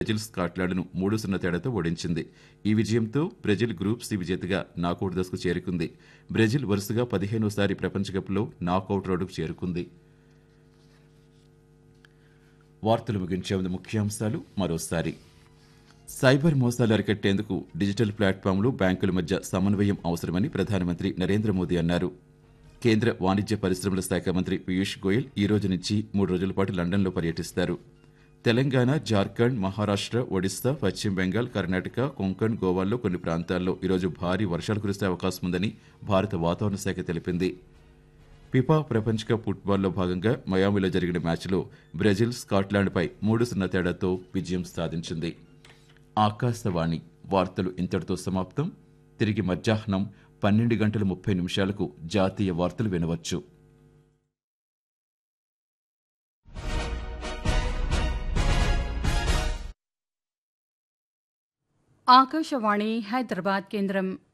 Brazil స్కాట్లాండ్ను మూడు సున్నా తేడాతో ఓడించింది ఈ విజయంతో బ్రెజిల్ గ్రూప్ సి విజేతగా నాకౌట్ దశకు చేరుకుంది బ్రెజిల్ వరుసగా పదిహేనోసారి ప్రపంచ కప్లో నాకౌట్ రోడ్డుకు చేరుకుంది వార్తలు ముగించే ముందు ముఖ్యాంశాలు మరోసారి సైబర్ మోసాలు అరికట్టేందుకు డిజిటల్ ప్లాట్ఫామ్లు బ్యాంకుల మధ్య సమన్వయం అవసరమని ప్రధానమంత్రి నరేంద్ర మోదీ అన్నారు కేంద్ర వాణిజ్య పరిశ్రమల శాఖ మంత్రి పీయూష్ గోయల్ ఈ రోజు నుంచి మూడు రోజుల పాటు లండన్లో పర్యటిస్తారు తెలంగాణ జార్ఖండ్ మహారాష్ట్ర ఒడిశా పశ్చిమ బెంగాల్ కర్ణాటక కొంకణ్ గోవాల్లో కొన్ని ప్రాంతాల్లో ఈరోజు భారీ వర్షాలు కురిసే అవకాశం ఉందని భారత వాతావరణ శాఖ తెలిపింది ఫిఫా ప్రపంచ కప్ ఫుట్బాల్లో భాగంగా మయామిలో జరిగిన మ్యాచ్లో బ్రెజిల్ స్కాట్లాండ్పై మూడు సున్నా తేడాతో విజయం సాధించింది ఆకాశవాణి వార్తలు ఇంతటితో సమాప్తం తిరిగి మధ్యాహ్నం పన్నెండు గంటల ముప్పై నిమిషాలకు జాతీయ వార్తలు వినవచ్చు ఆకాశవాణి హైదరాబాద్ కేంద్రం